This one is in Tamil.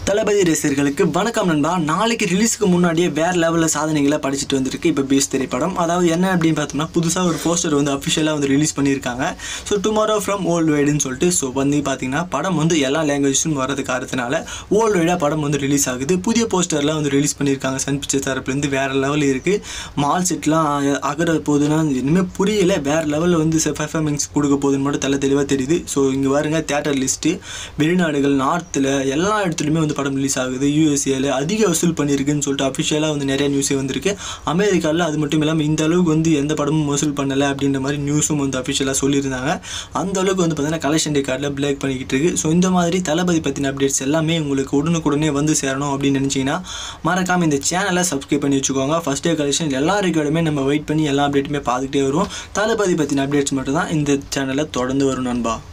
தளபதி ரசிகர்களுக்கு வணக்கம் நண்பா நாளைக்கு ரிலீஸுக்கு முன்னாடியே வேறு லெவலில் சாதனைகளை படிச்சுட்டு வந்திருக்கு இப்போ பீஸ் திரைப்படம் அதாவது என்ன அப்படின்னு பார்த்தோம்னா புதுசாக ஒரு போஸ்டர் வந்து அஃபிஷியலாக வந்து ரிலீஸ் பண்ணியிருக்காங்க ஸோ டுமாரோ ஃப்ரம் ஓல்டு வைடுன்னு சொல்லிட்டு ஸோ வந்து பார்த்தீங்கன்னா படம் வந்து எல்லா லாங்குவேஜஸும் வரது காரணத்தினால வேர்ல்டு வைடாக படம் வந்து ரிலீஸ் ஆகுது புதிய போஸ்டர்லாம் வந்து ரிலீஸ் பண்ணியிருக்காங்க சன் பிக்சர் தரப்புலேருந்து வேறு லெவல் இருக்குது மால் செட்லாம் அகர போகுதுன்னா இனிமேல் புரியல வேறு லெவலில் வந்து பெர்ஃபார்மன்ஸ் கொடுக்க போகுதுன்னு மட்டும் தெல்ல தெளிவாக தெரியுது ஸோ இங்கே பாருங்க தேட்டர் லிஸ்ட்டு வெளிநாடுகள் நார்த்தில் எல்லா இடத்துலையுமே வந்து படம் ரிலீஸ் ஆகுது யூஎஸ்ஏல அதிக வசூல் பண்ணியிருக்குன்னு சொல்லிட்டு அஃபிஷியலாக வந்து நிறைய நியூஸே வந்திருக்கு அமெரிக்காவில் அது மட்டும் இல்லாமல் இந்த அளவுக்கு வந்து எந்த படமும் வசூல் பண்ணலை அப்படின்ற மாதிரி நியூஸும் வந்து அஃபிஷியலாக சொல்லியிருந்தாங்க அந்த அளவுக்கு வந்து பார்த்தீங்கன்னா கலெக்ஷன் ரெக்கார்டில் பிளேக் பண்ணிக்கிட்டு இருக்கு ஸோ இந்த மாதிரி தளபதி பற்றின அப்டேட்ஸ் எல்லாமே உங்களுக்கு உடனுக்குடனே வந்து சேரணும் அப்படின்னு நினச்சிங்கன்னா மறக்காமல் இந்த சேனலை சப்ஸ்கிரைப் பண்ணி வச்சுக்கோங்க ஃபஸ்ட் டே கலெக்ஷன் எல்லா ரெக்கார்டுமே நம்ம வெயிட் பண்ணி எல்லா அப்டேட்டுமே பார்த்துக்கிட்டே வருவோம் தளபதி பற்றின அப்டேட்ஸ் மட்டும் தான் இந்த சேனலில் தொடர்ந்து வரும் நண்பா